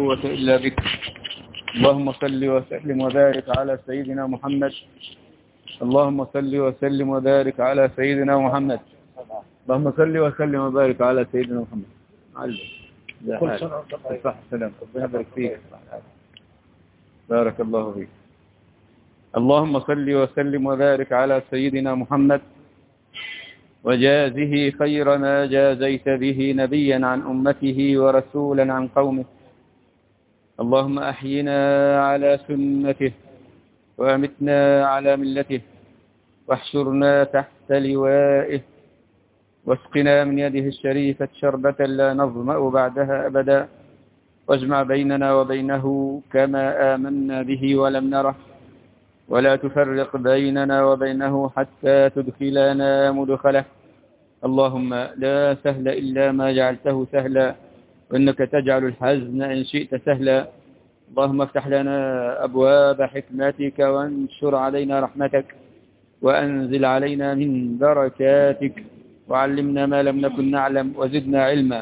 قوة إلا بك اللهم صل وسلم وبارك على سيدنا محمد اللهم صل وسلم وبارك على سيدنا محمد اللهم صل وسلم وبارك على سيدنا محمد علم كل سنة وانت طيب. صح سلام ربنا يبارك فيك بارك الله فيك اللهم صل وسلم وبارك على سيدنا محمد وجازه خير ما جازيت به نبيا عن أمته ورسولا عن قومه اللهم أحينا على سنته وأمتنا على ملته واحشرنا تحت لوائه واسقنا من يده الشريفة شربة لا نظمأ بعدها أبدا واجمع بيننا وبينه كما آمنا به ولم نره ولا تفرق بيننا وبينه حتى تدخلنا مدخله اللهم لا سهل إلا ما جعلته سهلا وإنك تجعل الحزن إن شئت سهلا اللهم افتح لنا أبواب حكمتك وانشر علينا رحمتك وأنزل علينا من بركاتك وعلمنا ما لم نكن نعلم وزدنا علما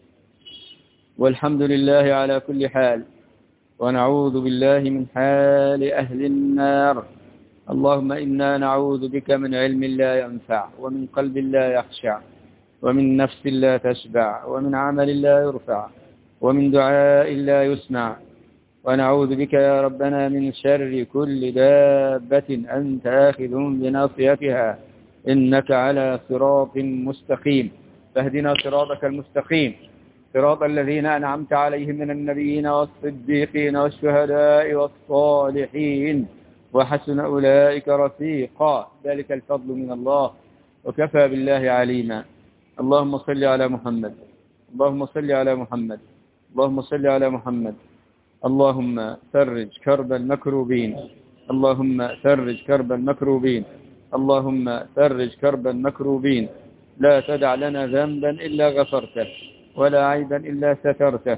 والحمد لله على كل حال ونعوذ بالله من حال أهل النار اللهم إنا نعوذ بك من علم لا ينفع ومن قلب لا يخشع ومن نفس لا تشبع ومن عمل لا يرفع ومن دعاء لا يسمع ونعوذ بك يا ربنا من شر كل دابة أنت آخذ بناصيتها إنك على صراط مستقيم فاهدنا صراطك المستقيم صراط الذين أنعمت عليهم من النبيين والصديقين والشهداء والصالحين وحسن أولئك رفيقا ذلك الفضل من الله وكفى بالله عليما اللهم صل على محمد اللهم صل على محمد اللهم صل على محمد اللهم فرج كرب المكروبين اللهم فرج كرب المكروبين اللهم فرج كرب المكروبين لا تدع لنا ذنبا إلا غفرته ولا عيبا إلا سترته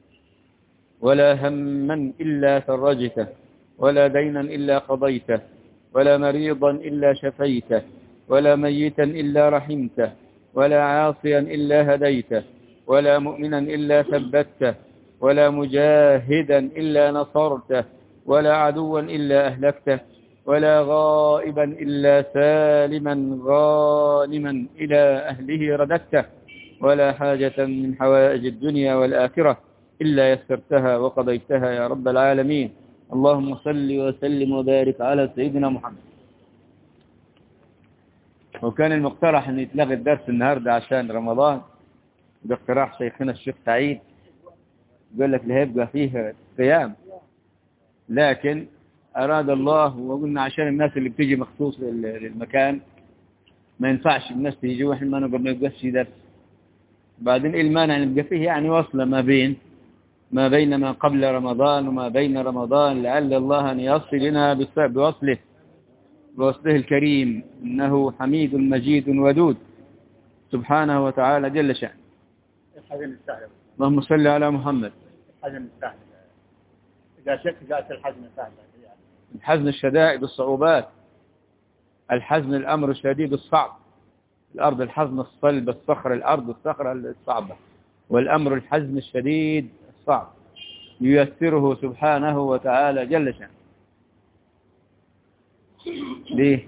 ولا هما إلا فرجته ولا دينا إلا قضيته ولا مريضا إلا شفيته ولا ميتا إلا رحمته ولا عاصيا إلا هديته ولا مؤمنا إلا ثبته ولا مجاهدا إلا نصرته ولا عدوا إلا أهلكته ولا غائبا إلا سالما غانما إلى أهله رددته ولا حاجة من حوائج الدنيا والآخرة إلا يسرتها وقضيتها يا رب العالمين اللهم صل وسلم وبارك على سيدنا محمد وكان المقترح أن يتلغي الدرس النهاردة عشان رمضان باقتراح شيخنا الشيخ سعيد يقول لك لا هيبقى فيه قيام لكن أراد الله وقلنا عشان الناس اللي بتيجي مخصوص لل- للمكان ما ينفعش الناس تيجي واحنا ما نقدر نبقى في درس بعدين ايه المانع نبقى فيه يعني وصلة ما بين ما بين ما قبل رمضان وما بين رمضان لعل الله أن يصل لنا بص- بوصله بوصله الكريم إنه حميد مجيد ودود سبحانه وتعالى جل شأن الحاجة مستاهلة اللهم صل على محمد الحاجة مستاهلة إذا شك قالت الحاجة مستاهلة يعني الحزن الشدائد الصعوبات الحزن الأمر الشديد الصعب الأرض الحزن الصلب الصخر الأرض الصخرة الصعبة والأمر الحزن الشديد الصعب ييسره سبحانه وتعالى جل شأنه ليه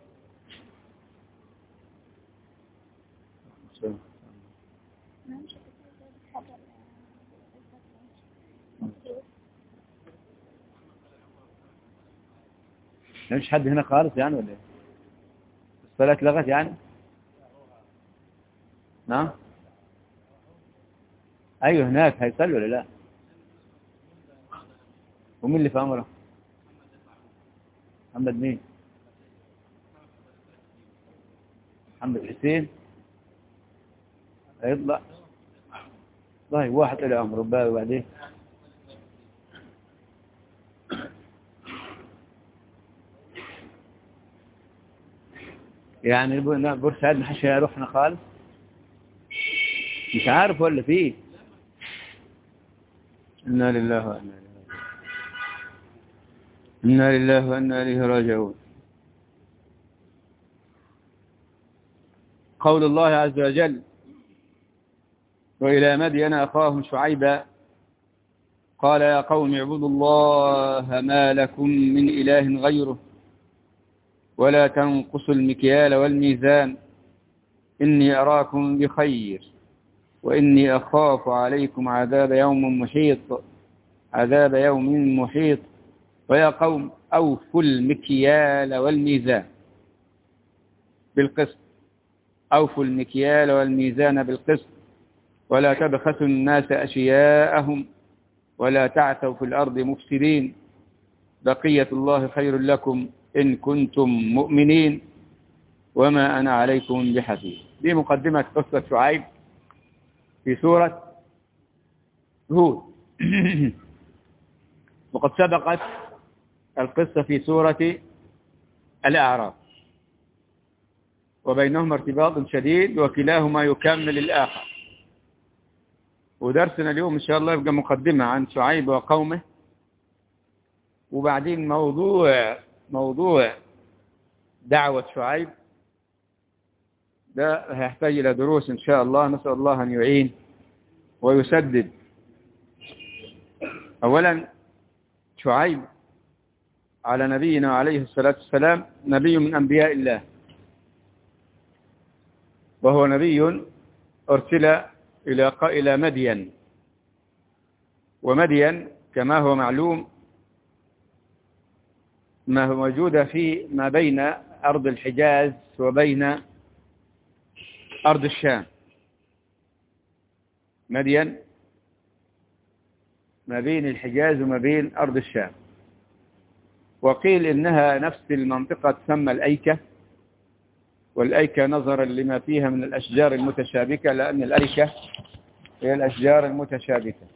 مش حد هنا خالص يعني ولا ايه الصلاة لغت يعني نعم ايوه هناك هيصلوا ولا لا ومين اللي في امره محمد مين محمد حسين هيطلع طيب واحد الى امره بقى وبعدين يعني ب- لا، بورسعيد ما حدش هيروحنا خالص مش عارف ولا فيه إنا لله وإنا إليه راجعون إنا لله وإنا إليه راجعون قول الله عز وجل وإلى مدين أخاهم شعيبا قال يا قوم اعبدوا الله ما لكم من إله غيره ولا تنقصوا المكيال والميزان إني أراكم بخير وإني أخاف عليكم عذاب يوم محيط عذاب يوم محيط ويا قوم أوفوا المكيال والميزان بالقسط أوفوا المكيال والميزان بالقسط ولا تبخسوا الناس أشياءهم ولا تعثوا في الأرض مفسدين بقية الله خير لكم إن كنتم مؤمنين وما أنا عليكم بحفيظ دي مقدمة قصة شعيب في سورة هود وقد سبقت القصة في سورة الأعراف وبينهما ارتباط شديد وكلاهما يكمل الآخر ودرسنا اليوم إن شاء الله يبقى مقدمة عن شعيب وقومه وبعدين موضوع موضوع دعوة شعيب ده هيحتاج إلى دروس إن شاء الله نسأل الله أن يعين ويسدد أولا شعيب على نبينا عليه الصلاة والسلام نبي من أنبياء الله وهو نبي أرسل إلى إلى مدين ومدين كما هو معلوم ما هو موجودة في ما بين أرض الحجاز وبين أرض الشام مدين ما بين الحجاز وما بين أرض الشام وقيل إنها نفس المنطقة تسمى الأيكة والأيكة نظرا لما فيها من الأشجار المتشابكة لأن الأيكة هي الأشجار المتشابكة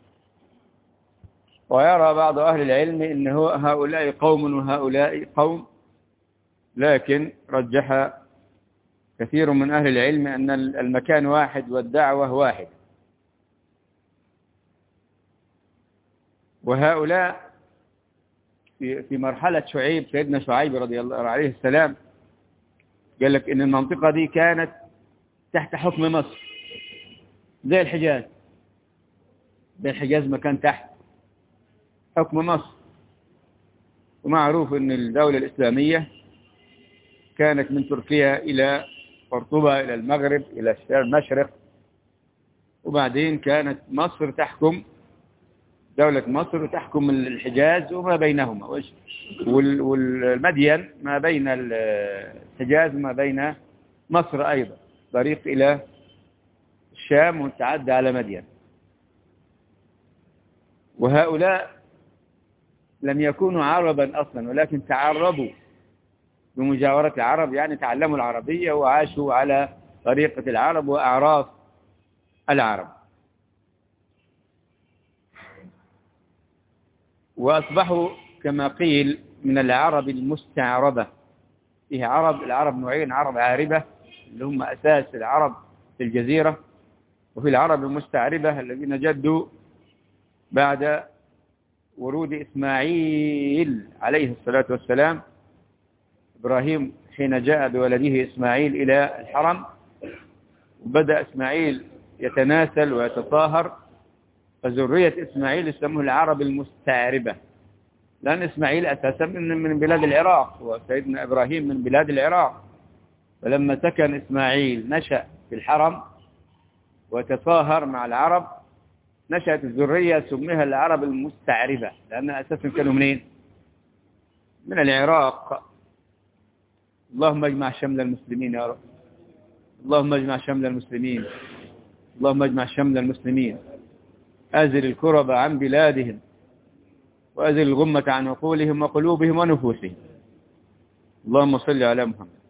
ويرى بعض أهل العلم إن هؤلاء قوم وهؤلاء قوم لكن رجح كثير من أهل العلم أن المكان واحد والدعوة واحد وهؤلاء في في مرحلة شعيب سيدنا شعيب رضي الله عليه السلام قال لك إن المنطقة دي كانت تحت حكم مصر زي الحجاز زي الحجاز مكان تحت حكم مصر ومعروف أن الدولة الإسلامية كانت من تركيا إلى قرطبة إلى المغرب إلى المشرق وبعدين كانت مصر تحكم دولة مصر تحكم الحجاز وما بينهما والمدين ما بين الحجاز وما بين مصر أيضا طريق إلى الشام وتعدى على مدين وهؤلاء لم يكونوا عربا أصلا ولكن تعربوا بمجاورة العرب يعني تعلموا العربية وعاشوا على طريقة العرب وأعراف العرب وأصبحوا كما قيل من العرب المستعربة فيه عرب العرب نوعين عرب عاربة اللي هم أساس العرب في الجزيرة وفي العرب المستعربة الذين جدوا بعد ورود إسماعيل عليه الصلاة والسلام إبراهيم حين جاء بولده إسماعيل إلى الحرم وبدأ إسماعيل يتناسل ويتطاهر فذرية إسماعيل يسموه العرب المستعربة لأن إسماعيل أساسا من من بلاد العراق وسيدنا إبراهيم من بلاد العراق فلما سكن إسماعيل نشأ في الحرم وتطاهر مع العرب نشأت الذرية سميها العرب المستعربة لأن أساسا كانوا منين من العراق اللهم اجمع شمل المسلمين يا رب اللهم اجمع شمل المسلمين اللهم اجمع شمل المسلمين أزل الكرب عن بلادهم وأزل الغمة عن عقولهم وقلوبهم ونفوسهم اللهم صل على محمد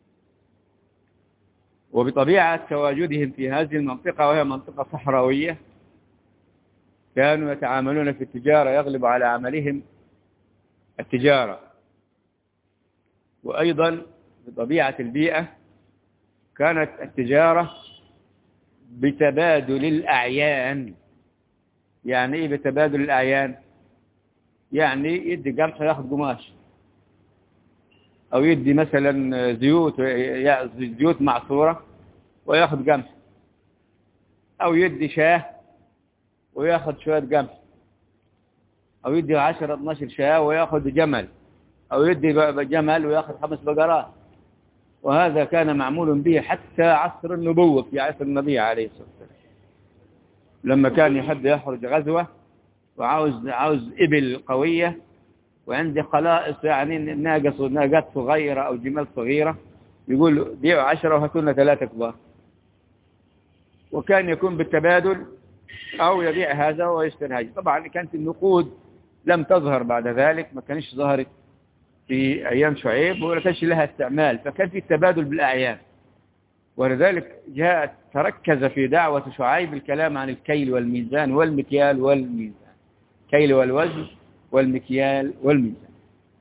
وبطبيعة تواجدهم في هذه المنطقة وهي منطقة صحراوية كانوا يتعاملون في التجارة يغلب على عملهم التجارة وأيضا بطبيعة البيئة كانت التجارة بتبادل الأعيان يعني إيه بتبادل الأعيان يعني يدي قمح ياخذ قماش أو يدي مثلا زيوت زيوت معصورة وياخذ قمح أو يدي شاه وياخذ شوية قمح أو يدي 10 12 شاة ويأخذ جمل أو يدي جمل ويأخذ خمس بقرات وهذا كان معمول به حتى عصر النبوة في عصر النبي عليه الصلاة والسلام لما كان يحب يخرج غزوة وعاوز عاوز إبل قوية وعندي خلائص يعني ناقص ناقات صغيرة أو جمال صغيرة يقول بيعوا عشرة وهاتوا لنا ثلاثة كبار وكان يكون بالتبادل أو يبيع هذا ويشتري هذا طبعا كانت النقود لم تظهر بعد ذلك ما كانش ظهرت في أيام شعيب ولا كانش لها استعمال فكان في التبادل بالأعيان ولذلك جاء تركز في دعوة شعيب الكلام عن الكيل والميزان والمكيال والميزان كيل والوزن والمكيال والميزان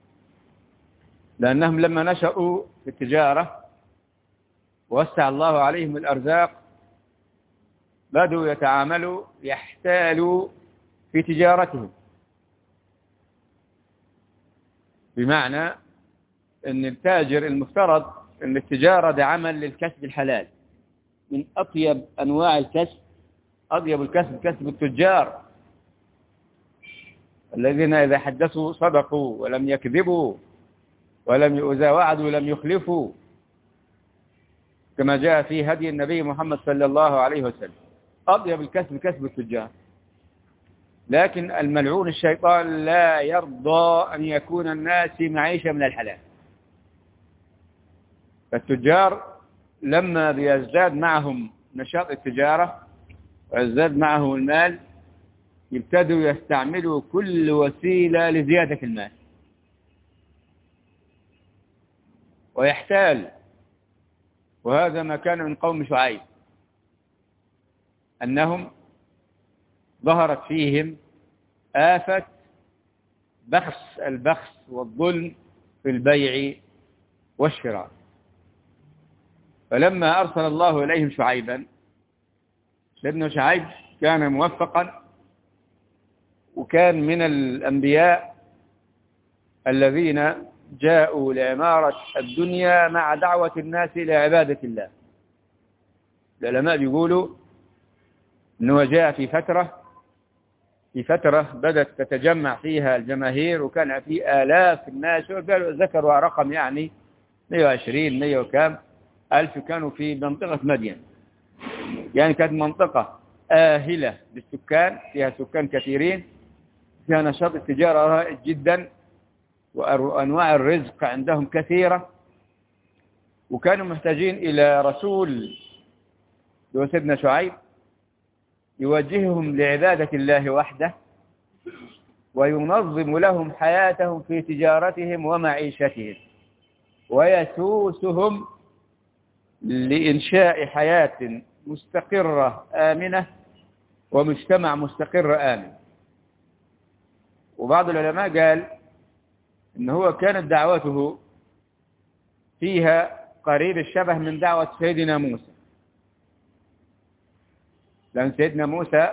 لأنهم لما نشأوا في التجارة ووسع الله عليهم الأرزاق بدوا يتعاملوا يحتالوا في تجارتهم بمعنى أن التاجر المفترض أن التجارة ده عمل للكسب الحلال من أطيب أنواع الكسب أطيب الكسب كسب التجار الذين إذا حدثوا صدقوا ولم يكذبوا ولم إذا وعدوا لم يخلفوا كما جاء في هدي النبي محمد صلى الله عليه وسلم أطيب الكسب كسب التجار لكن الملعون الشيطان لا يرضى أن يكون الناس معيشة من الحلال فالتجار لما بيزداد معهم نشاط التجارة ويزداد معهم المال يبتدوا يستعملوا كل وسيلة لزيادة المال ويحتال وهذا ما كان من قوم شعيب أنهم ظهرت فيهم آفة بخس البخس والظلم في البيع والشراء فلما أرسل الله إليهم شعيبا سيدنا شعيب كان موفقا وكان من الأنبياء الذين جاءوا لعمارة الدنيا مع دعوة الناس إلى عبادة الله العلماء بيقولوا أنه جاء في فترة في فترة بدأت تتجمع فيها الجماهير وكان في آلاف الناس ذكروا رقم يعني 120 100 وكام ألف كانوا في منطقة مدين يعني كانت منطقة آهلة للسكان فيها سكان كثيرين فيها نشاط التجارة رائج جدا وأنواع الرزق عندهم كثيرة وكانوا محتاجين إلى رسول هو سيدنا شعيب يوجههم لعبادة الله وحده وينظم لهم حياتهم في تجارتهم ومعيشتهم ويسوسهم لإنشاء حياة مستقرة آمنة ومجتمع مستقر آمن وبعض العلماء قال إن هو كانت دعوته فيها قريب الشبه من دعوة سيدنا موسى لأن سيدنا موسى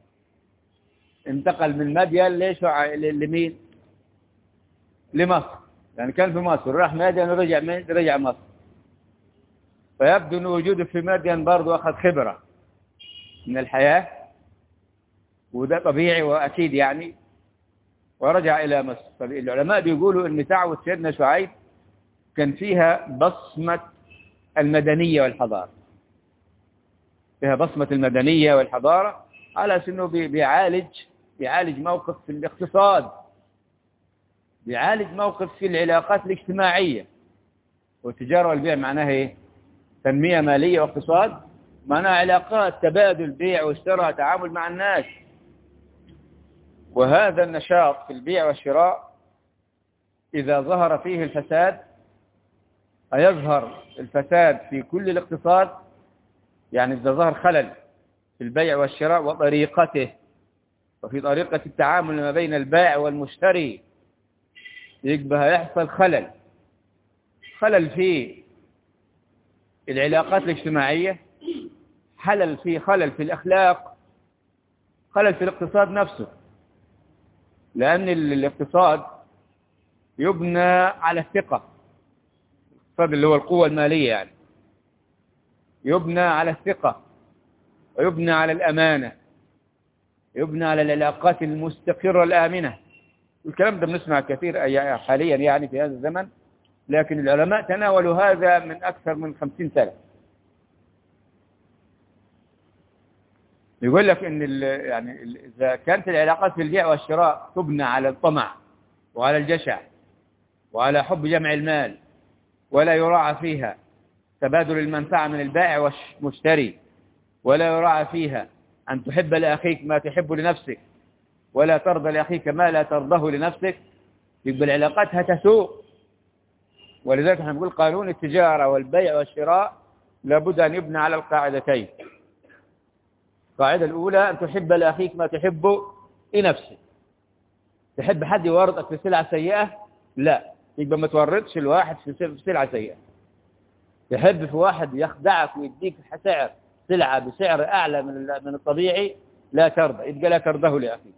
انتقل من مدين ليش لمين لمصر يعني كان في مصر راح مدين ورجع رجع مصر فيبدو أن وجوده في مدين برضه أخذ خبرة من الحياة وده طبيعي وأكيد يعني ورجع إلى مصر فالعلماء بيقولوا أن دعوة سيدنا شعيب كان فيها بصمة المدنية والحضارة فيها بصمة المدنية والحضارة على أنه بيعالج بيعالج موقف في الاقتصاد بيعالج موقف في العلاقات الاجتماعية والتجارة والبيع معناها ايه تنمية مالية واقتصاد معناها علاقات تبادل بيع واشتراء تعامل مع الناس وهذا النشاط في البيع والشراء إذا ظهر فيه الفساد أيظهر الفساد في كل الاقتصاد يعني إذا ظهر خلل في البيع والشراء وطريقته وفي طريقة التعامل ما بين البائع والمشتري يبقى يحصل خلل خلل في العلاقات الاجتماعية خلل في خلل في الأخلاق خلل في الاقتصاد نفسه لأن الاقتصاد يبنى على الثقة الاقتصاد اللي هو القوة المالية يعني يبنى على الثقة ويبنى على الأمانة يبنى على العلاقات المستقرة الآمنة الكلام ده بنسمع كثير أي- حاليا يعني في هذا الزمن لكن العلماء تناولوا هذا من أكثر من خمسين سنة يقول لك ان ال- يعني ال- اذا كانت العلاقات في البيع والشراء تبنى على الطمع وعلى الجشع وعلى حب جمع المال ولا يراعى فيها تبادل المنفعة من البائع والمشتري ولا يراعى فيها أن تحب لأخيك ما تحب لنفسك ولا ترضى لأخيك ما لا ترضه لنفسك يبقى العلاقات هتسوء ولذلك احنا نقول قانون التجارة والبيع والشراء لابد أن يبنى على القاعدتين القاعدة الأولى أن تحب لأخيك ما تحب لنفسك تحب حد يورطك في سلعة سيئة لا يبقى ما تورطش الواحد في سل- في سلعة سيئة تحب في واحد يخدعك ويديك سعر سلعة بسعر أعلى من ال- من الطبيعي لا ترضى يبقى لا ترضه لأخيك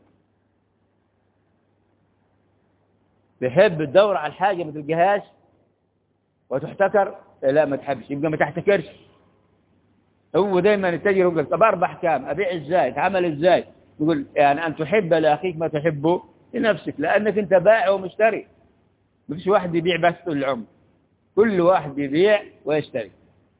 تحب تدور على الحاجة ما تلقاهاش وتحتكر لا ما تحبش يبقى ما تحتكرش هو دايما التاجر يقول طب اربح كام ابيع ازاي اتعامل ازاي يقول يعني ان تحب لاخيك ما تحبه لنفسك لانك انت بائع ومشتري ما فيش واحد يبيع بس طول العمر كل واحد يبيع ويشتري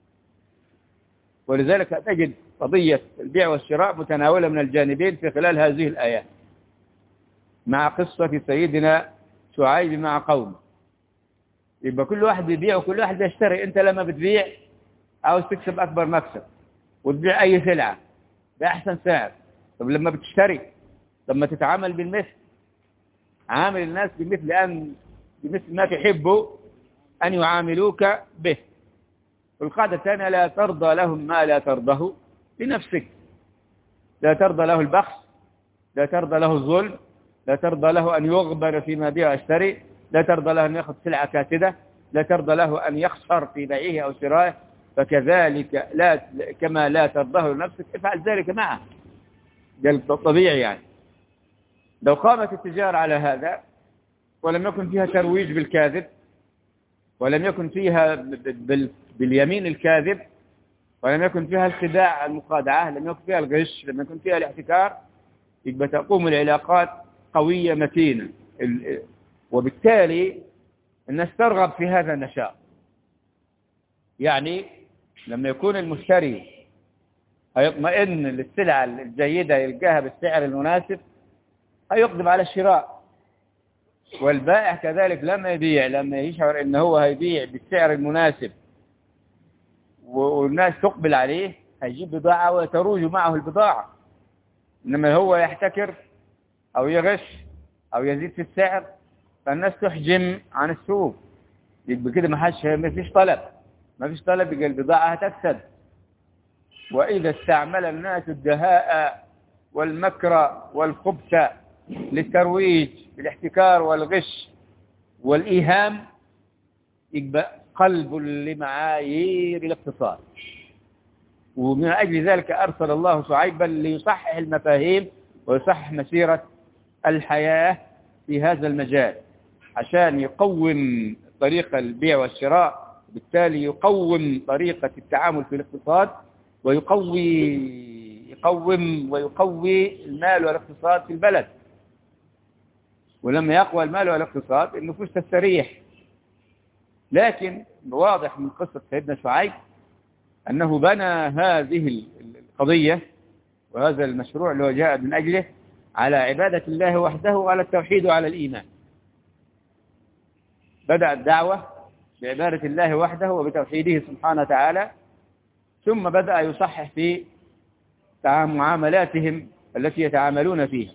ولذلك تجد قضية البيع والشراء متناولة من الجانبين في خلال هذه الآيات مع قصة سيدنا شعيب مع قومه يبقى كل واحد بيبيع وكل واحد بيشتري انت لما بتبيع عاوز تكسب اكبر مكسب وتبيع اي سلعة باحسن سعر طب لما بتشتري لما تتعامل بالمثل عامل الناس بمثل ان بمثل ما تحب ان يعاملوك به والقاعدة الثانية لا ترضى لهم ما لا ترضه لنفسك لا ترضى له البخس لا ترضى له الظلم لا ترضى له أن يغبر فيما بيع ويشتري لا ترضى له أن يأخذ سلعة كاسدة لا ترضى له أن يخسر في بيعه أو شرائه فكذلك لا كما لا ترضاه لنفسك افعل ذلك معه ده طبيعي يعني لو قامت التجارة على هذا ولم يكن فيها ترويج بالكاذب ولم يكن فيها بال- باليمين الكاذب ولم يكن فيها الخداع المخادعة لم يكن فيها الغش لم يكن فيها الاحتكار يبقى تقوم العلاقات قوية متينة ال- وبالتالي الناس ترغب في هذا النشاط يعني لما يكون المشتري هيطمئن للسلعة الجيدة يلقاها بالسعر المناسب هيقدم على الشراء والبائع كذلك لما يبيع لما يشعر ان هو هيبيع بالسعر المناسب و- والناس تقبل عليه هيجيب بضاعة ويتروج معه البضاعة إنما هو يحتكر أو يغش أو يزيد في السعر فالناس تحجم عن السوق يبقى كده ما حدش ما فيش طلب ما فيش طلب يبقى البضاعة هتفسد وإذا استعمل الناس الدهاء والمكر والخبث للترويج بالاحتكار والغش والإيهام يبقى قلب لمعايير الاقتصاد ومن أجل ذلك أرسل الله شعيبا ليصحح المفاهيم ويصحح مسيرة الحياة في هذا المجال عشان يقوم طريقة البيع والشراء بالتالي يقوم طريقة التعامل في الاقتصاد ويقوي يقوم ويقوي المال والاقتصاد في البلد ولما يقوى المال والاقتصاد النفوس تستريح لكن واضح من قصة سيدنا شعيب أنه بنى هذه القضية وهذا المشروع اللي هو جاء من أجله على عبادة الله وحده وعلى التوحيد وعلى الإيمان بدأ الدعوة بعبادة الله وحده وبتوحيده سبحانه وتعالى ثم بدأ يصحح في معاملاتهم التي يتعاملون فيها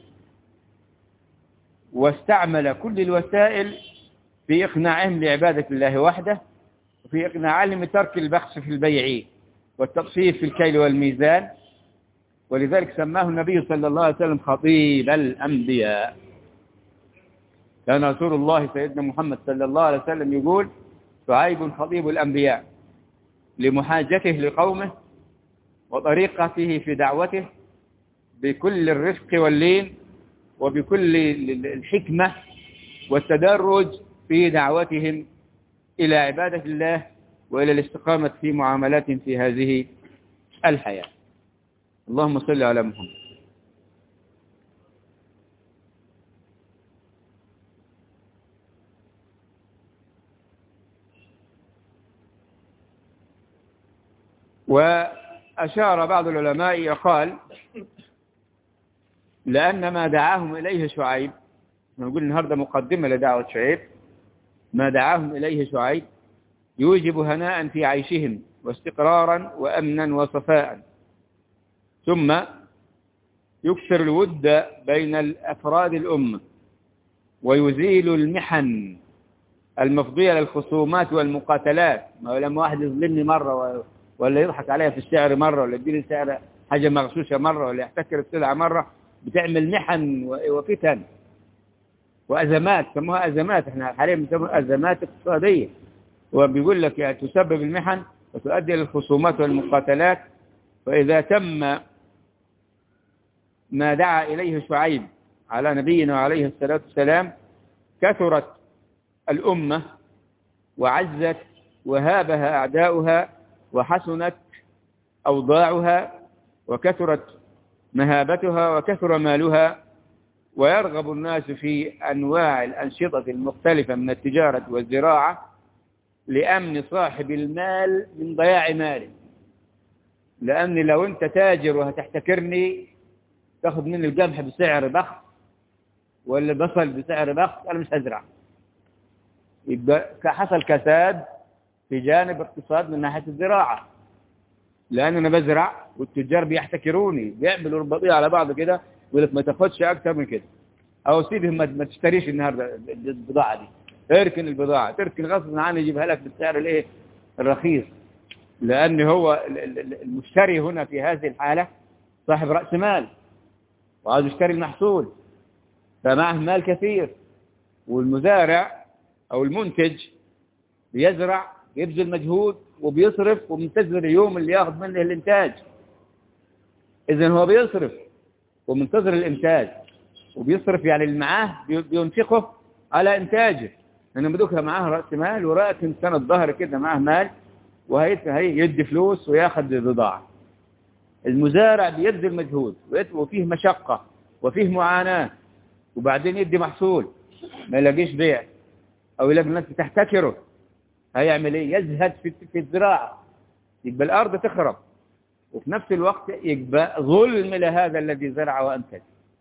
واستعمل كل الوسائل في إقناعهم بعبادة الله وحده وفي إقناعهم بترك البخس في البيع والتقصير في الكيل والميزان ولذلك سماه النبي صلى الله عليه وسلم خطيب الأنبياء كان رسول الله سيدنا محمد صلى الله عليه وسلم يقول شعيب خطيب الأنبياء لمحاجته لقومه وطريقته في دعوته بكل الرفق واللين وبكل الحكمة والتدرج في دعوتهم إلى عبادة الله وإلى الاستقامة في معاملاتهم في هذه الحياة اللهم صل على محمد وأشار بعض العلماء وقال لأن ما دعاهم إليه شعيب نقول النهاردة مقدمة لدعوة شعيب ما دعاهم إليه شعيب يوجب هناء في عيشهم واستقرارا وأمنا وصفاء ثم يكثر الود بين الأفراد الأمة ويزيل المحن المفضية للخصومات والمقاتلات ما لما واحد يظلمني مرة ولا يضحك عليها في السعر مرة ولا يديني سعر حاجة مغشوشة مرة ولا يحتكر السلعة مرة بتعمل محن وفتن وأزمات سموها أزمات احنا حاليا بنسموها أزمات اقتصادية وبيقول لك يعني تسبب المحن وتؤدي للخصومات والمقاتلات فإذا تم ما دعا إليه شعيب على نبينا عليه الصلاة والسلام كثرت الأمة وعزت وهابها أعداؤها وحسنت أوضاعها وكثرت مهابتها وكثر مالها ويرغب الناس في أنواع الأنشطة المختلفة من التجارة والزراعة لأمن صاحب المال من ضياع ماله لأن لو أنت تاجر وهتحتكرني تاخذ مني القمح بسعر بخس ولا البصل بسعر بخس أنا مش هزرع يبقى حصل كساد في جانب اقتصاد من ناحية الزراعة لأن أنا بزرع والتجار بيحتكروني بيعملوا رباطية على بعض كده يقول لك ما تاخدش أكتر من كده أو سيبهم ما تشتريش النهاردة البضاعة دي اركن البضاعة تركن غصب عني يجيبها لك بالسعر الايه الرخيص لأن هو المشتري هنا في هذه الحالة صاحب رأس مال وعاوز يشتري المحصول فمعه مال كثير والمزارع أو المنتج بيزرع يبذل مجهود وبيصرف ومنتظر اليوم اللي ياخذ منه الإنتاج إذا هو بيصرف ومنتظر الإنتاج وبيصرف يعني اللي معاه بينفقه على إنتاجه لأنه بدوكها معاه رأس مال وراكن سنة الظهر كده معاه مال وهي يدي فلوس وياخذ بضاعة المزارع بيبذل مجهود وفيه مشقة وفيه معاناة وبعدين يدي محصول ما يلاقيش بيع أو يلاقي الناس بتحتكره هيعمل ايه يزهد في, في الزراعة يبقى الأرض تخرب وفي نفس الوقت يبقى ظلم لهذا الذي زرع وأنتج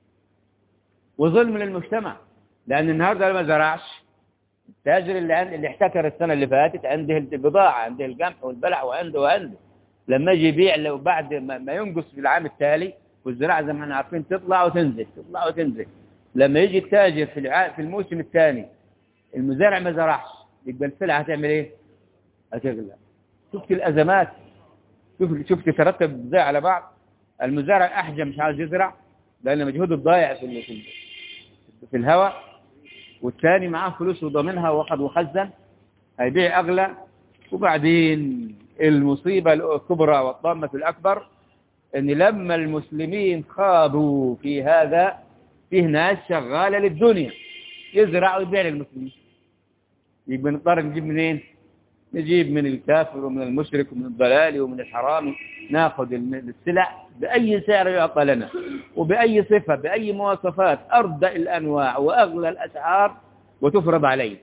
وظلم للمجتمع لأن النهاردة لما زرعش التاجر اللي عند اللي احتكر السنة اللي فاتت عنده البضاعة عنده القمح والبلح وعنده وعنده لما يجي يبيع لو بعد ما ينقص في العام التالي والزراعة زي ما احنا عارفين تطلع وتنزل تطلع وتنزل لما يجي التاجر في في الموسم الثاني المزارع ما زرعش يبقى السلعة هتعمل ايه هتغلى شفت الأزمات شوف شوف تترتب ازاي على بعض المزارع أحجم مش عاوز يزرع لأن مجهوده ضايع في في, في الهواء والثاني معاه فلوس وضامنها وقد وخزن هيبيع أغلى وبعدين المصيبة الكبرى والطامة الأكبر أن لما المسلمين خاضوا في هذا فيه ناس شغالة للدنيا يزرع ويبيع للمسلمين يبقى نضطر نجيب منين نجيب من الكافر ومن المشرك ومن الضلال ومن الحرام ناخذ السلع بأي سعر يعطى لنا وبأي صفة بأي مواصفات أردأ الأنواع وأغلى الأسعار وتفرض عليه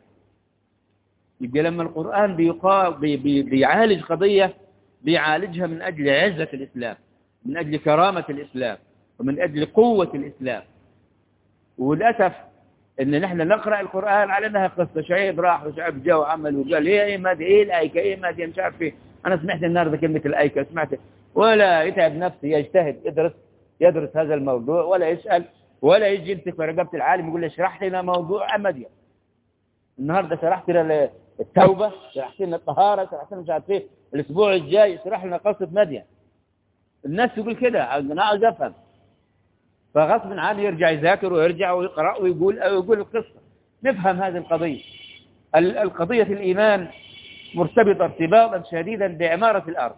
يبقى لما القرآن بيقا... بي... بي... بيعالج قضية بيعالجها من أجل عزة الإسلام من أجل كرامة الإسلام ومن أجل قوة الإسلام وللأسف ان نحن نقرأ القرآن على انها قصة شعيب راح وشعيب جاء وعمل وقال هي ايه ما دي ايه الايكة ايه ما دي مش عارف ايه انا سمعت النهارده كلمة الايكة سمعت ولا يتعب نفسه يجتهد يدرس يدرس هذا الموضوع ولا يسأل ولا يجي يمسك في رقبة العالم يقول له اشرح لنا موضوع مدين النهارده شرحت لنا التوبة شرحت لنا الطهارة شرحت لنا مش عارف ايه الاسبوع الجاي اشرح لنا قصة مدين الناس يقول كده انا عاوز افهم فغصب عنه يرجع يذاكر ويرجع ويقرأ ويقول أو يقول القصة نفهم هذه القضية القضية الإيمان مرتبطة ارتباطا شديدا بعمارة الأرض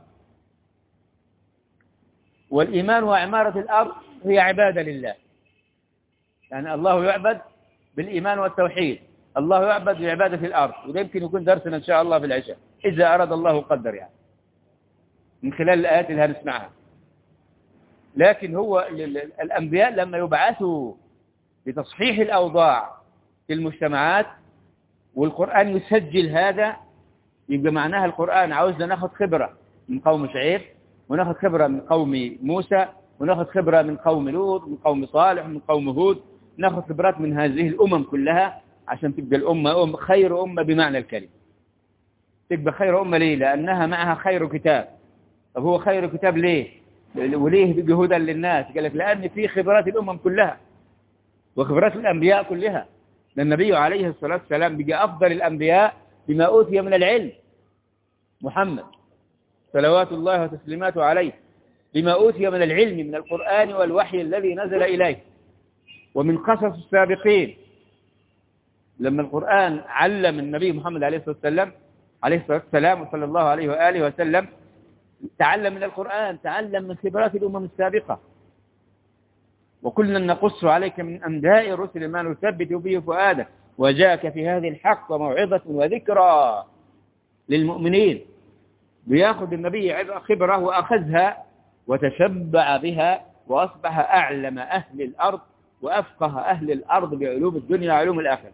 والإيمان وعمارة الأرض هي عبادة لله يعني الله يعبد بالإيمان والتوحيد الله يعبد بعبادة الأرض وده يمكن يكون درسنا إن شاء الله في العشاء إذا أراد الله قدر يعني من خلال الآيات اللي هنسمعها لكن هو الأنبياء لما يبعثوا لتصحيح الأوضاع في المجتمعات والقرآن يسجل هذا يبقى معناها القرآن عاوزنا ناخذ خبرة من قوم شعيب وناخذ خبرة من قوم موسى وناخذ خبرة من قوم لوط من قوم صالح من قوم هود ناخذ خبرات من هذه الأمم كلها عشان تبقى الأمة أم خير أمة بمعنى الكلمة تبقى خير أمة ليه لأنها معها خير كتاب طب هو خير كتاب ليه وليه بقى هدى للناس قال لك لأن في خبرات الأمم كلها وخبرات الأنبياء كلها لأن النبي عليه الصلاة والسلام بقى أفضل الأنبياء بما أوتي من العلم محمد صلوات الله وتسليماته عليه بما أوتي من العلم من القرآن والوحي الذي نزل إليه ومن قصص السابقين لما القرآن علم النبي محمد عليه الصلاة والسلام عليه الصلاة والسلام وصلى الله عليه وآله وسلم تعلم من القرآن تعلم من خبرات الأمم السابقة وكلنا نقص عليك من أنباء الرسل ما نثبت به فؤادك وجاءك في هذه الحق وموعظة وذكرى للمؤمنين بياخذ النبي خبرة وأخذها وتشبع بها وأصبح أعلم أهل الأرض وأفقه أهل الأرض بعلوم الدنيا وعلوم الآخرة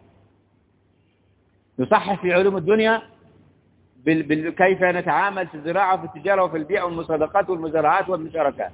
يصحح في علوم الدنيا بال... بال... كيف نتعامل في الزراعة وفي التجارة وفي البيع والمصادقات والمزارعات والمشاركات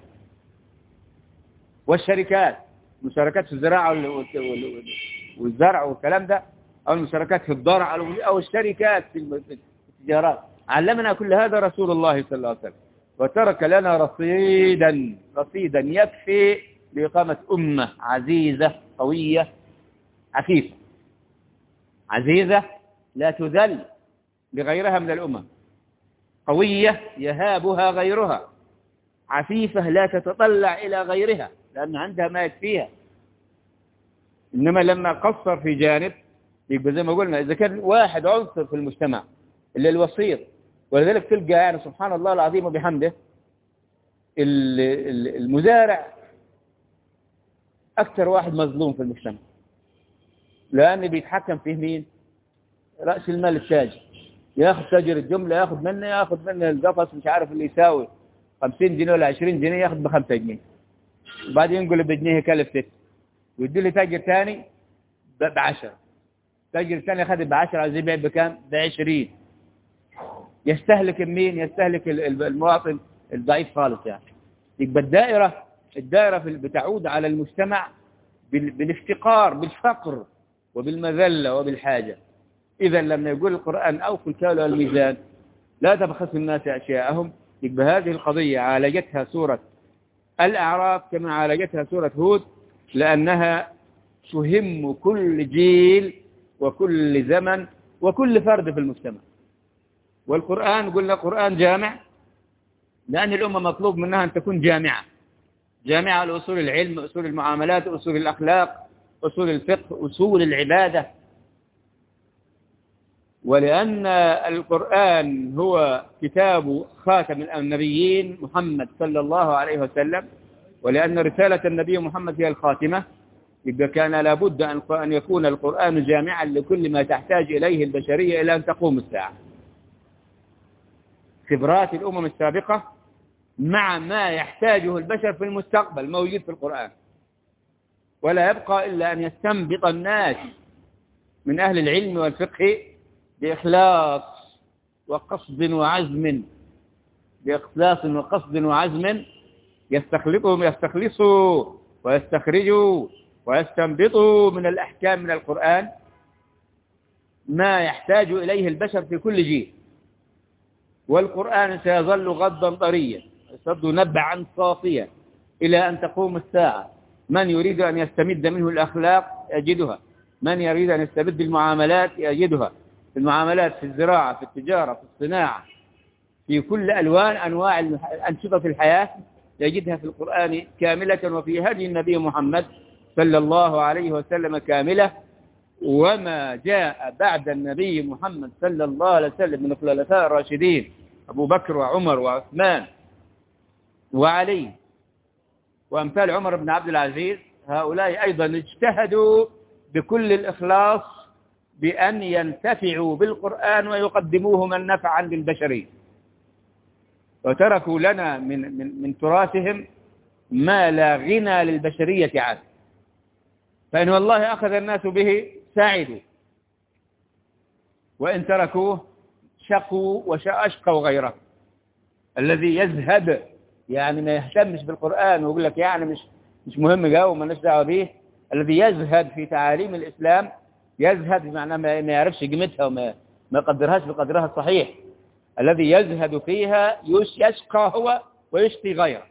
والشركات مشاركات في الزراعة وال... وال... والزرع والكلام ده أو المشاركات في الضرع أو الشركات في التجارات علمنا كل هذا رسول الله صلى الله عليه وسلم وترك لنا رصيدا رصيدا يكفي لإقامة أمة عزيزة قوية عفيفة عزيزة لا تذل لغيرها من الأمم قوية يهابها غيرها عفيفة لا تتطلع إلى غيرها لأن عندها ما يكفيها إنما لما قصر في جانب يبقى زي ما قلنا إذا كان واحد عنصر في المجتمع اللي الوسيط ولذلك تلقى يعني سبحان الله العظيم وبحمده المزارع أكثر واحد مظلوم في المجتمع لأن بيتحكم فيه مين رأس المال التاجر ياخذ تاجر الجملة ياخذ منه ياخذ منه القفص مش عارف اللي يساوي 50 جنيه ولا 20 جنيه ياخذ ب 5 جنيه وبعدين ينقل بجنيه يكلف 6 ويدي له تاجر ثاني ب 10 تاجر ثاني اخذ ب 10 عايز يبيع بكام؟ ب 20 يستهلك مين؟ يستهلك المواطن الضعيف خالص يعني يبقى الدائرة الدائرة بتعود على المجتمع بالافتقار بالفقر وبالمذلة وبالحاجة إذا لما يقول القرآن أوفوا الكال والميزان لا تبخسوا الناس أشياءهم يبقى هذه القضية عالجتها سورة الأعراف كما عالجتها سورة هود لأنها تهم كل جيل وكل زمن وكل فرد في المجتمع والقرآن قلنا قرآن جامع لأن الأمة مطلوب منها أن تكون جامعة جامعة لأصول العلم أصول المعاملات أصول الأخلاق أصول الفقه أصول العبادة ولأن القرآن هو كتاب خاتم النبيين محمد صلى الله عليه وسلم ولأن رسالة النبي محمد هي الخاتمة يبقى كان لابد أن يكون القرآن جامعا لكل ما تحتاج إليه البشرية إلى أن تقوم الساعة خبرات الأمم السابقة مع ما يحتاجه البشر في المستقبل موجود في القرآن ولا يبقى إلا أن يستنبط الناس من أهل العلم والفقه بإخلاص وقصد وعزم بإخلاص وقصد وعزم يستخلصهم يستخلصوا ويستخرجوا ويستنبطوا من الأحكام من القرآن ما يحتاج إليه البشر في كل جيل والقرآن سيظل غضا طريا يصد نبعا صافيا إلى أن تقوم الساعة من يريد أن يستمد منه الأخلاق يجدها من يريد أن يستبد المعاملات يجدها في المعاملات في الزراعة في التجارة في الصناعة في كل ألوان أنواع أنشطة الحياة يجدها في القرآن كاملة وفي هدي النبي محمد صلى الله عليه وسلم كاملة وما جاء بعد النبي محمد صلى الله عليه وسلم من الخلفاء الراشدين أبو بكر وعمر وعثمان وعلي وأمثال عمر بن عبد العزيز هؤلاء أيضا اجتهدوا بكل الإخلاص بأن ينتفعوا بالقرآن ويقدموه من نفعا للبشرية وتركوا لنا من, من, من تراثهم ما لا غنى للبشرية عنه فإن والله أخذ الناس به سعدوا وإن تركوه شقوا وأشقوا غيره الذي يزهد يعني ما يهتمش بالقرآن ويقول لك يعني مش مش مهم جو وما دعوه به الذي يزهد في تعاليم الإسلام يزهد بمعنى ما ما يعرفش قيمتها وما ما يقدرهاش بقدرها الصحيح الذي يزهد فيها يش- يشقى هو ويشقي غيره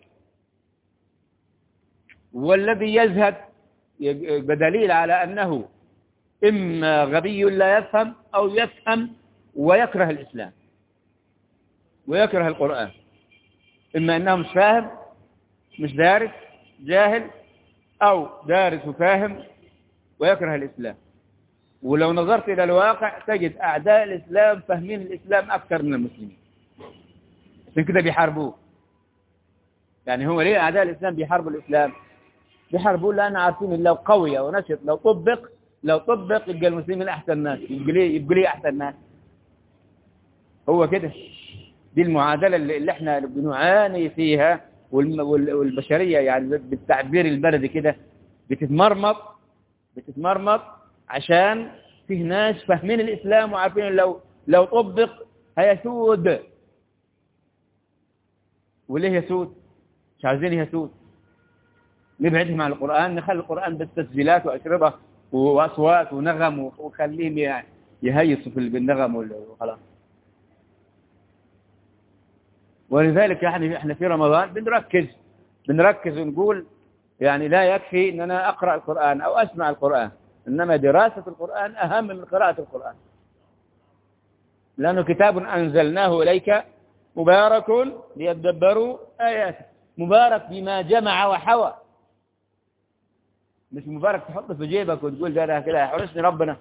والذي يزهد ي- بدليل على أنه إما غبي لا يفهم أو يفهم ويكره الإسلام ويكره القرآن إما أنه مش فاهم مش دارس جاهل أو دارس وفاهم ويكره الإسلام ولو نظرت إلى الواقع تجد أعداء الإسلام فاهمين الإسلام أكثر من المسلمين عشان كده بيحاربوه يعني هو ليه أعداء الإسلام بيحاربوا الإسلام بيحاربوه لأن عارفين إن لو قوية ونشط لو طبق لو طبق يبقى المسلمين أحسن ناس يبقى ليه يبقى ليه أحسن ناس هو كده دي المعادلة اللي اللي احنا بنعاني فيها والم- وال- والبشرية يعني بالتعبير البلدي كده بتتمرمط بتتمرمط عشان فيه ناس فاهمين الإسلام وعارفين لو لو طبق هيسود وليه يسود مش عايزين يسود نبعدهم عن القرآن نخلي القرآن بس تسجيلات وأشربة وأصوات ونغم وخليهم يعني يهيصوا في بالنغم وال- وخلاص ولذلك يعني احنا في رمضان بنركز بنركز ونقول يعني لا يكفي ان انا اقرا القران او اسمع القران انما دراسه القران اهم من قراءه القران لانه كتاب انزلناه اليك مبارك ليدبروا اياته مبارك بما جمع وحوى مش مبارك تحطه في جيبك وتقول ده ده كده يحرسني ربنا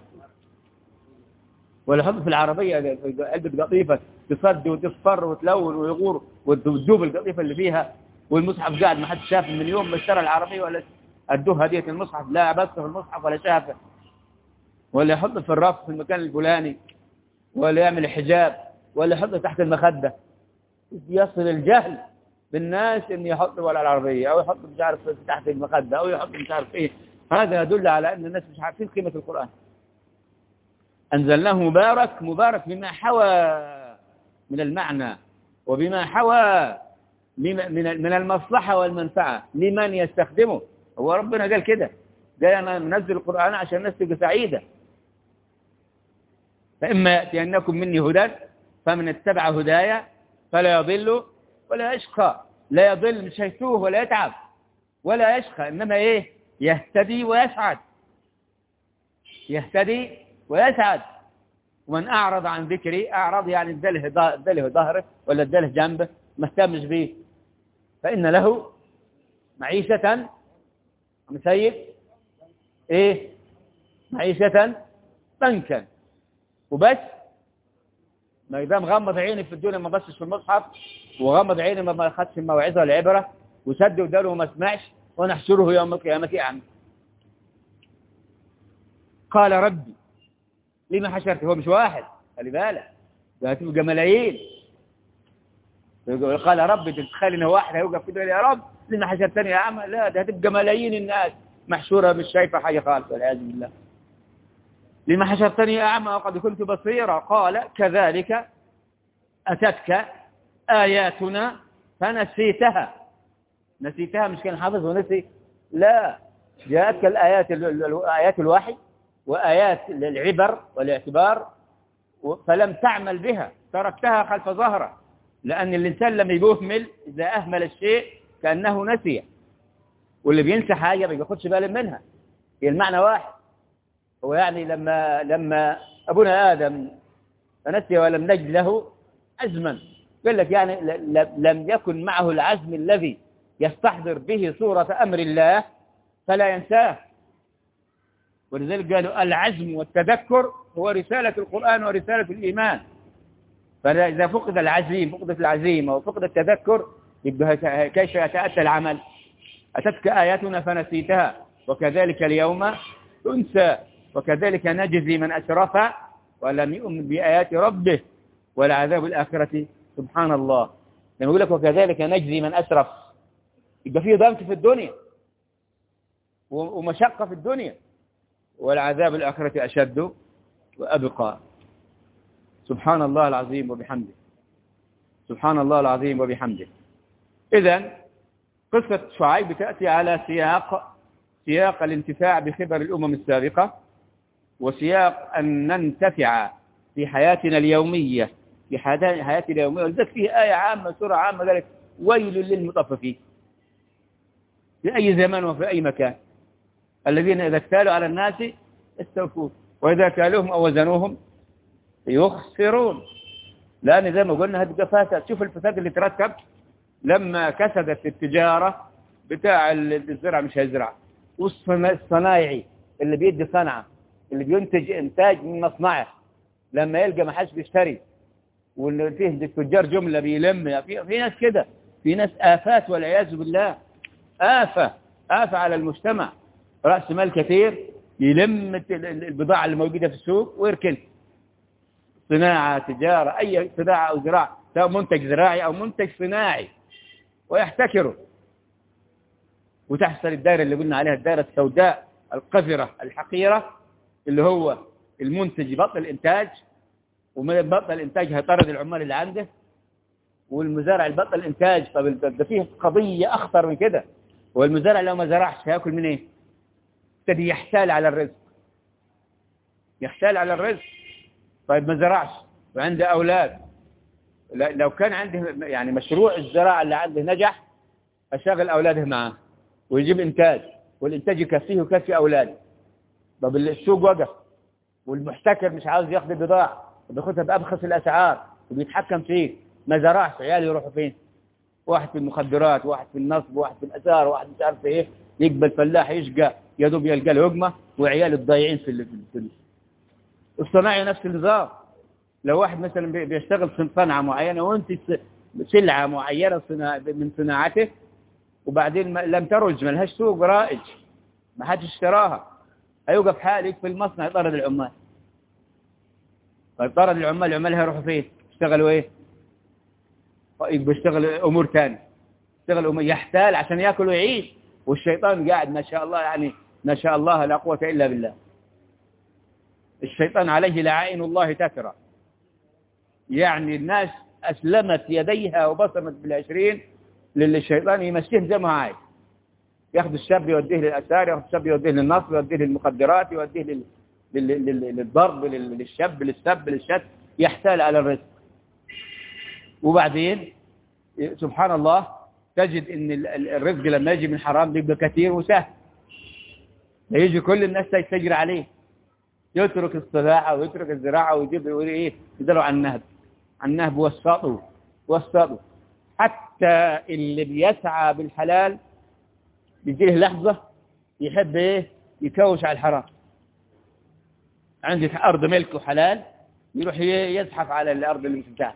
ولا حط في العربية في علبة قطيفة تصد وتصفر وتلون ويغور وتذوب القطيفة اللي فيها والمصحف قاعد ما حد شافه من يوم ما اشترى العربية ولا ادوه هدية المصحف لا بثه في المصحف ولا شافه ولا يحطه في الرف في المكان الفلاني ولا يعمل حجاب ولا يحطه تحت المخدة يصل الجهل بالناس ان يحطه ولا العربية او يحطه مش عارف تحت المخدة او يحطه مش عارف ايه هذا يدل على ان الناس مش عارفين قيمة القرآن أنزلناه مبارك مبارك بما حوى من المعنى وبما حوى من من المصلحة والمنفعة لمن يستخدمه هو ربنا قال كده قال أنا منزل القرآن عشان الناس تبقى سعيدة فإما يأتينكم مني هدى فمن اتبع هدايا فلا يضل ولا يشقى لا يضل مش هيتوه ولا يتعب ولا يشقى إنما إيه يهتدي ويسعد يهتدي ويسعد ومن أعرض عن ذكري أعرض يعني ادله ادله ظهره ولا ادله جنبه ما اهتمش به فإن له معيشة مسيب إيه معيشة ضنكا وبس ما دام غمض عيني في الدنيا ما بصش في المصحف وغمض عيني ما خدش الموعظة والعبرة وسد وداله وما سمعش ونحشره يوم القيامة أعمى قال ربي لما حشرت هو مش واحد خلي بالك ده هتبقى ملايين قال ربي تتخيل ان واحد هيوقف كده يا رب لما حشرتني يا اعمى لا ده هتبقى ملايين الناس محشوره مش شايفه حاجه خالص والعياذ بالله لما حشرتني يا اعمى وقد كنت بصيرا قال كذلك اتتك اياتنا فنسيتها نسيتها مش كان حافظ ونسي لا جاءتك الايات ايات الوحي وآيات للعبر والاعتبار فلم تعمل بها تركتها خلف ظهره لأن الإنسان لما يهمل إذا أهمل الشيء كأنه نسي واللي بينسى حاجة ما بياخدش باله منها هي المعنى واحد هو يعني لما لما أبونا آدم نسي ولم نجد له عزما قال لك يعني لم يكن معه العزم الذي يستحضر به صورة أمر الله فلا ينساه ولذلك قالوا العزم والتذكر هو رسالة القرآن ورسالة الإيمان فإذا فقد العزيم فقدت العزيمة وفقد التذكر يبقى كيف يتأتى العمل أتتك آياتنا فنسيتها وكذلك اليوم تنسى وكذلك نجزي من أسرف ولم يؤمن بآيات ربه والعذاب الآخرة سبحان الله لما يقول لك وكذلك نجزي من أسرف يبقى فيه ضنك في الدنيا ومشقة في الدنيا والعذاب الآخرة أشد وأبقى سبحان الله العظيم وبحمده سبحان الله العظيم وبحمده إذا قصة شعيب تأتي على سياق سياق الانتفاع بخبر الأمم السابقة وسياق أن ننتفع في حياتنا اليومية في حياتنا اليومية ولذلك فيه آية عامة سورة عامة ذلك ويل للمطففين في أي زمان وفي أي مكان الذين إذا اكتالوا على الناس استوفون وإذا كالوهم أو وزنوهم يخسرون لأن زي ما قلنا هذه فاسد شوف الفساد اللي ترتب لما كسدت التجارة بتاع الزرع مش هيزرع والصنايعي اللي بيدي صنعة اللي بينتج إنتاج من مصنعه لما يلقى ما حدش بيشتري واللي فيه التجار جملة بيلم في, في ناس كده في ناس آفات والعياذ بالله آفة آفة على المجتمع رأس مال كثير يلم البضاعة اللي موجودة في السوق ويركن صناعة تجارة أي صناعة أو زراعة سواء منتج زراعي أو منتج صناعي ويحتكره وتحصل الدائرة اللي قلنا عليها الدائرة السوداء القذرة الحقيرة اللي هو المنتج يبطل الإنتاج ومن بطل الإنتاج هيطرد العمال اللي عنده والمزارع اللي بطل الإنتاج طب ده فيه قضية أخطر من كده والمزارع لو ما زرعش هياكل من إيه؟ ابتدي يحتال على الرزق يحتال على الرزق طيب ما زرعش وعنده أولاد لو كان عنده يعني مشروع الزراعة اللي عنده نجح أشغل أولاده معاه ويجيب إنتاج والإنتاج يكفيه ويكفي أولاده طب السوق وقف والمحتكر مش عاوز ياخذ البضاعة وبياخذها بأبخس الأسعار وبيتحكم فيه ما زرعش عياله يروحوا فين واحد في المخدرات واحد في النصب واحد في الأثار واحد مش عارف ايه يقبل فلاح يشقى يا دوب يلقى له هجمة وعياله الضايعين في في الصناعي نفس النظام لو واحد مثلا بيشتغل في صنعة معينة وانت سلعة معينة من صناعته وبعدين لم ترج ما لهاش سوق رائج ما حدش اشتراها هيوقف حالك في المصنع يطرد العمال طيب طرد العمال العمال هيروحوا فين يشتغلوا ايه طيب بيشتغل امور ثانيه يشتغل امور يحتال عشان ياكل ويعيش والشيطان قاعد ما شاء الله يعني ما شاء الله لا قوه الا بالله الشيطان عليه لعائن الله تكره يعني الناس أسلمت يديها وبصمت بالعشرين للشيطان يمشيهم زي ما هو عايز ياخذ الشاب يوديه للأسار ياخذ الشاب يوديه للنصب يوديه للمخدرات يوديه لل... لل... لل... للضرب لل... للشاب للسب للشت يحتال على الرزق وبعدين سبحان الله تجد ان الرزق لما يجي من حرام بيبقى كثير وسهل يجي كل الناس تجري عليه يترك الصناعة ويترك الزراعة ويجيب يقول ايه يدلوا عن النهب عن النهب وسطوا وسطوا حتى اللي بيسعى بالحلال بيجي له لحظة يحب ايه يكوش على الحرام عندي أرض ملك وحلال يروح يزحف على الأرض اللي مش بتاعته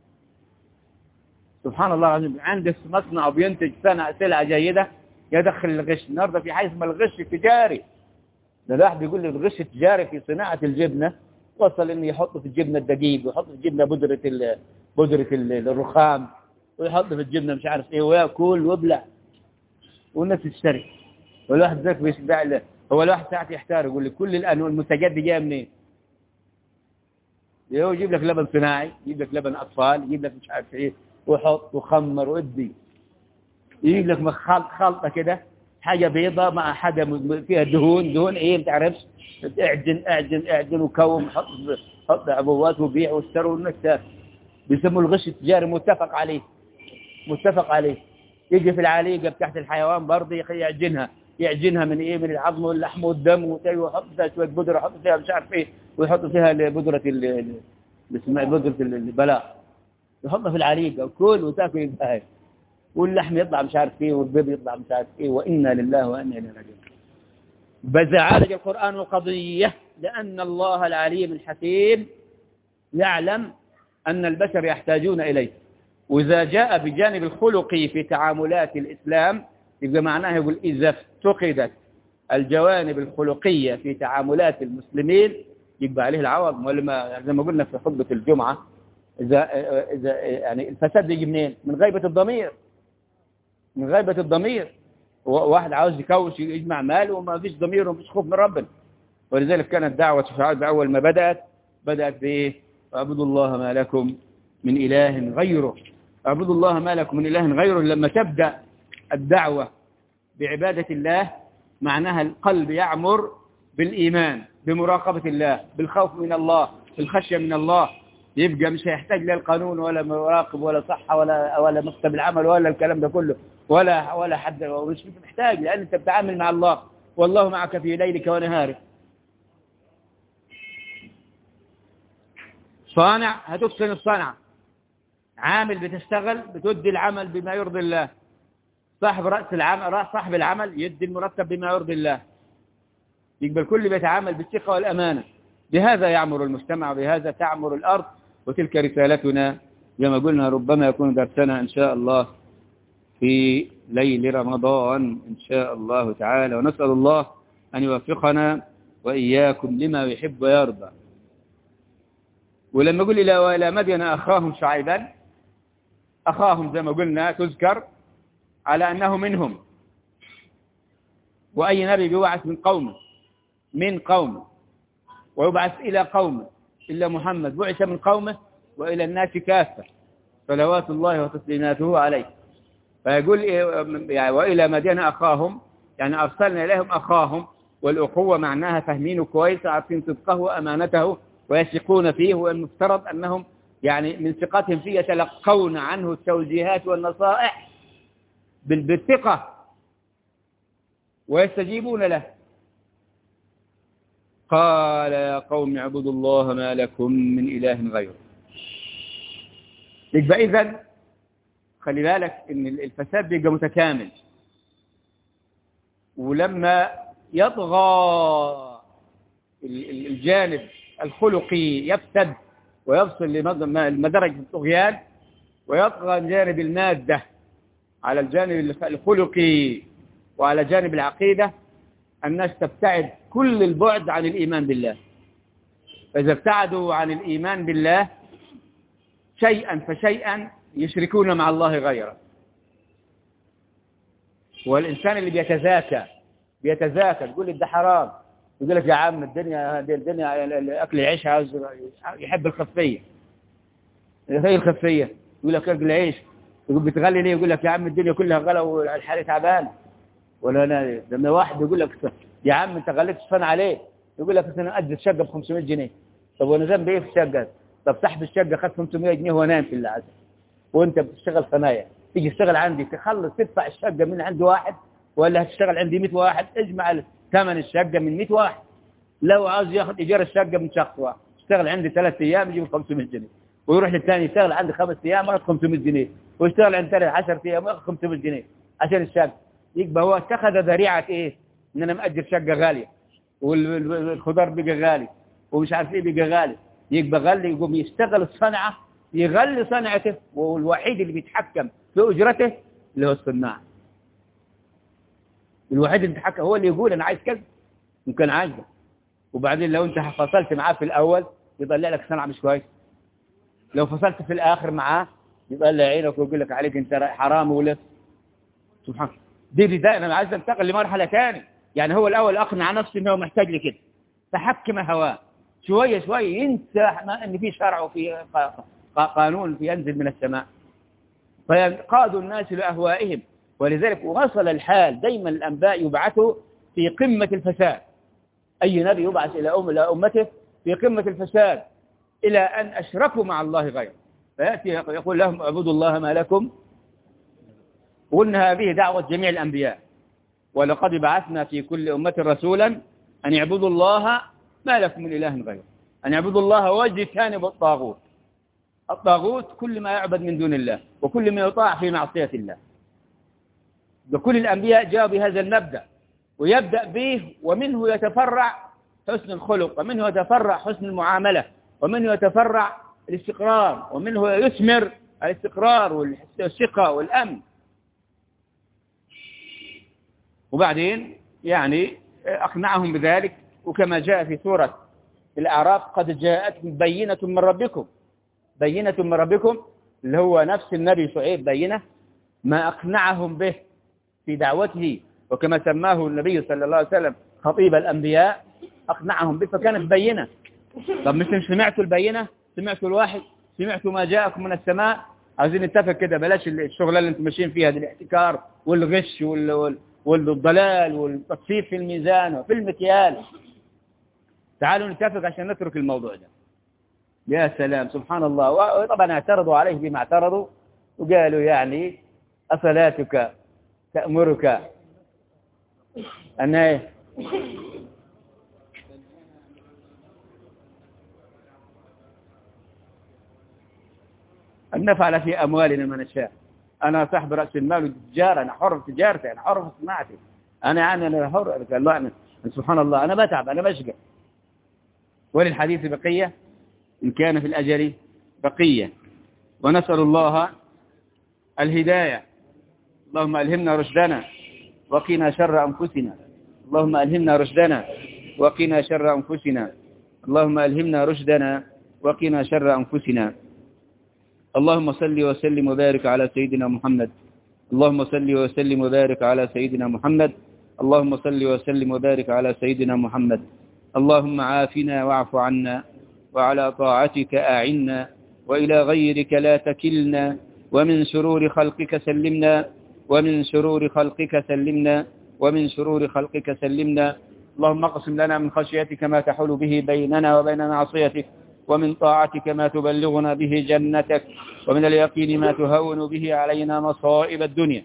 سبحان الله العظيم عندك مصنع وبينتج سنة سلعة جيدة يدخل الغش النهارده في حيث ما الغش التجاري ده الواحد بيقول لي الغش التجاري في صناعة الجبنة وصل انه يحط في الجبنة الدقيق ويحط في الجبنة بودرة ال بودرة ال الرخام ويحط في الجبنة مش عارف ايه وياكل ويبلع والناس تشتري والواحد ذاك بيشبع له هو الواحد ساعات يحتار يقول لي كل الانواع المنتجات دي جايه منين؟ يو يجيب لك لبن صناعي يجيب لك لبن اطفال يجيب لك مش عارف ايه وحط وخمر وادي يجيب لك خلطه كده حاجة بيضة مع حاجة فيها دهون دهون ايه ما تعرفش اعجن اعجن اعجن وكوم حط حط عبوات وبيع واشتري والناس بيسموا الغش التجاري متفق عليه متفق عليه يجي في العليقة بتاعت الحيوان برضه يعجنها يعجنها من ايه من العظم واللحم والدم ويحط فيها شوية بودرة يحط فيها مش عارف ايه ويحط فيها بودرة ال اسمها بودرة البلاء يحطها في العليقة وكل وتاكل البهايم واللحم يطلع مش عارف ايه والبيض يطلع مش عارف ايه وإنا لله وإنا إليه راجعون بل عالج القرآن القضية لأن الله العليم الحكيم يعلم أن البشر يحتاجون إليه وإذا جاء بجانب الخلقي في تعاملات الإسلام يبقى معناه يقول إذا افتقدت الجوانب الخلقية في تعاملات المسلمين يبقى عليه العوض ولما زي ما قلنا في خطبة الجمعة إذا, إذا يعني الفساد يجي منين؟ من غيبة الضمير من غيبة الضمير واحد عاوز يكوش يجمع مال وما فيش ضمير وما فيش خوف من ربنا ولذلك كانت دعوة شعائب أول ما بدأت بدأت بإيه اعبدوا الله ما لكم من إله غيره اعبدوا الله ما لكم من إله غيره لما تبدأ الدعوة بعبادة الله معناها القلب يعمر بالإيمان بمراقبة الله بالخوف من الله بالخشية من الله يبقى مش هيحتاج لا القانون ولا مراقب ولا صحة ولا ولا مكتب العمل ولا الكلام ده كله ولا ولا حد مش محتاج لأن أنت بتتعامل مع الله والله معك في ليلك ونهارك صانع هتتقن الصنعة عامل بتشتغل بتدي العمل بما يرضي الله صاحب رأس العمل رأس صاحب العمل يدي المرتب بما يرضي الله يقبل كل بيتعامل بالثقة والأمانة بهذا يعمر المجتمع وبهذا تعمر الأرض وتلك رسالتنا كما قلنا ربما يكون درسنا إن شاء الله في ليل رمضان إن شاء الله تعالى ونسأل الله أن يوفقنا وإياكم لما يحب ويرضى ولما يقول إلى وإلى مدين أخاهم شعيبا أخاهم زي ما قلنا تذكر على أنه منهم وأي نبي بيبعث من قومه من قومه ويبعث إلى قومه إلا محمد بعث من قومه وإلى الناس كافة صلوات الله وتسليماته عليه فيقول يعني وإلى مدين أخاهم يعني أرسلنا إليهم أخاهم والأخوة معناها فاهمينه كويس عارفين صدقه وأمانته ويثقون فيه والمفترض أنهم يعني من ثقتهم فيه يتلقون عنه التوجيهات والنصائح بالثقة ويستجيبون له قال يا قوم اعبدوا الله ما لكم من إله غيره يبقى إذن خلي بالك إن الفساد بيبقى متكامل ولما يطغى الجانب الخلقي يفسد ويصل لمدرجة الطغيان ويطغى الجانب المادة على الجانب الخلقي وعلى جانب العقيدة الناس تبتعد كل البعد عن الإيمان بالله فإذا ابتعدوا عن الإيمان بالله شيئا فشيئا يشركون مع الله غيره والإنسان اللي بيتزاكى بيتزاكى تقول لي ده حرام يقول لك يا عم الدنيا الدنيا أكل العيش عاوز يحب الخفية هي الخفية يقول لك أكل العيش يقول بتغلي ليه يقول لك يا عم الدنيا كلها غلا والحالة تعبان ولا أنا لما واحد يقول لك يا عم أنت غليت الصنع عليه يقول لك أنا أجد الشقة ب 500 جنيه طب وأنا ذنبي إيه في الشقة طب صاحب الشقة خد 500 جنيه وهو نايم في العزم وأنت بتشتغل صنايع تيجي تشتغل عندي تخلص تدفع الشقة من عند واحد ولا هتشتغل عندي 100 واحد اجمع ثمن الشقة من 100 واحد لو عاوز ياخذ إيجار الشقة من شخص واحد اشتغل عندي ثلاث أيام يجيب 500 جنيه ويروح للثاني يشتغل عندي خمس أيام ياخذ 500 جنيه ويشتغل عند ثلاث 10 أيام ياخذ 500 جنيه عشان الشقة يبقى هو اتخذ ذريعة إيه إن أنا مأجر شقة غالية والخضار بقى غالي ومش عارف إيه بقى غالي يبقى غالي يقوم يشتغل الصنعة يغلي صنعته والوحيد اللي بيتحكم في أجرته اللي هو الصناع الوحيد اللي بيتحكم هو اللي يقول أنا عايز كذا ممكن عاجبه وبعدين لو أنت فصلت معاه في الأول يطلع لك صنعة مش كويس لو فصلت في الآخر معاه يطلع عينك ويقول لك عليك أنت حرام ولا سبحان دي بداية أنا عايز انتقل لمرحلة ثانيه يعني هو الأول أقنع نفسه أنه محتاج لكده فحكم هواه شوية شوية ينسى أن في شرع وفي قانون في ينزل من السماء فينقادوا الناس لأهوائهم ولذلك وصل الحال دايما الأنباء يبعثوا في قمة الفساد أي نبي يبعث إلى أم إلى أمته في قمة الفساد إلى أن أشركوا مع الله غيره فيأتي يقول لهم اعبدوا الله ما لكم قلنا هذه دعوة جميع الأنبياء ولقد بعثنا في كل أمة رسولا أن يعبدوا الله ما لكم من إله غيره أن يعبدوا الله واجتنبوا الطاغوت الطاغوت كل ما يعبد من دون الله وكل ما يطاع في معصية الله وكل الأنبياء جاءوا بهذا المبدأ ويبدأ به ومنه يتفرع حسن الخلق ومنه يتفرع حسن المعاملة ومنه يتفرع الاستقرار ومنه يثمر الاستقرار والثقة والأمن وبعدين يعني أقنعهم بذلك وكما جاء في سورة الأعراف قد جاءتكم بينة من ربكم بينة من ربكم اللي هو نفس النبي شعيب بينة ما أقنعهم به في دعوته وكما سماه النبي صلى الله عليه وسلم خطيب الأنبياء أقنعهم به فكانت بينة طب مش سمعتوا البينة سمعتوا الواحد سمعتوا ما جاءكم من السماء عايزين نتفق كده بلاش الشغلة اللي انتم ماشيين فيها دي الاحتكار والغش وال... وال... والضلال والتصفيف في الميزان وفي المكيال تعالوا نتفق عشان نترك الموضوع ده يا سلام سبحان الله وطبعا اعترضوا عليه بما اعترضوا وقالوا يعني أصلاتك تأمرك أن إيه؟ أن نفعل في أموالنا ما نشاء أنا صاحب رأس المال والتجارة أنا حر في تجارتي أنا حر في صناعتي أنا يعني أنا حر قال الله أنا سبحان الله أنا بتعب أنا بشقى وللحديث بقية إن كان في الأجل بقية ونسأل الله الهداية اللهم ألهمنا رشدنا وقنا شر أنفسنا اللهم ألهمنا رشدنا وقنا شر أنفسنا اللهم ألهمنا رشدنا وقنا شر أنفسنا اللهم صل وسلم وبارك على سيدنا محمد اللهم صل وسلم وبارك على سيدنا محمد اللهم صل وسلم وبارك على سيدنا محمد اللهم عافنا واعف عنا وعلى طاعتك أعنا وإلى غيرك لا تكلنا ومن شرور خلقك سلمنا ومن شرور خلقك سلمنا ومن شرور خلقك سلمنا اللهم اقسم لنا من خشيتك ما تحول به بيننا وبين معصيتك ومن طاعتك ما تبلغنا به جنتك ومن اليقين ما تهون به علينا مصائب الدنيا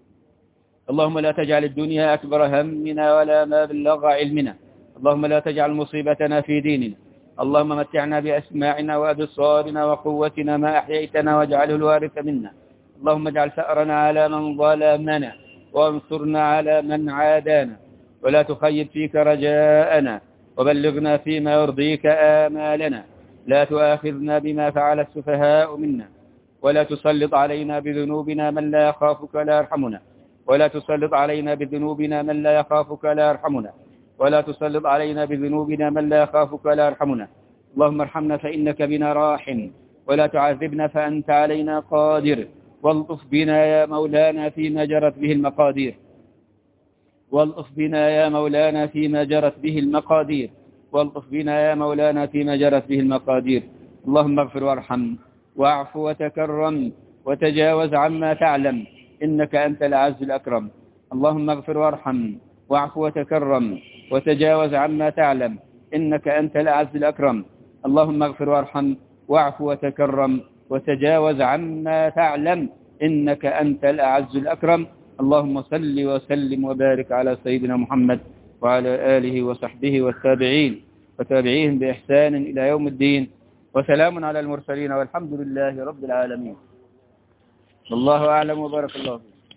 اللهم لا تجعل الدنيا أكبر همنا ولا ما بلغ علمنا اللهم لا تجعل مصيبتنا في ديننا اللهم متعنا بأسماعنا وأبصارنا وقوتنا ما أحييتنا واجعله الوارث منا اللهم اجعل ثأرنا على من ظلمنا وانصرنا على من عادانا ولا تخيب فيك رجاءنا وبلغنا فيما يرضيك آمالنا لا تؤاخذنا بما فعل السفهاء منا ولا تسلط علينا بذنوبنا من لا يخافك لا يرحمنا ولا تسلط علينا بذنوبنا من لا يخافك لا يرحمنا ولا تسلط علينا بذنوبنا من لا يخافك لا يرحمنا اللهم ارحمنا فإنك بنا راحم ولا تعذبنا فأنت علينا قادر والطف بنا يا مولانا فيما جرت به المقادير والطف بنا يا مولانا فيما جرت به المقادير والطف بنا يا مولانا فيما جرت به المقادير اللهم اغفر وارحم واعف وتكرم وتجاوز عما تعلم إنك أنت العز الأكرم اللهم اغفر وارحم واعف وتكرم وتجاوز عما تعلم إنك أنت الأعز الأكرم اللهم اغفر وارحم واعف وتكرم وتجاوز عما تعلم إنك أنت الأعز الأكرم اللهم صل وسلم وبارك على سيدنا محمد وعلى آله وصحبه والتابعين وتابعيهم بإحسان إلى يوم الدين وسلام على المرسلين والحمد لله رب العالمين الله أعلم وبارك الله فيك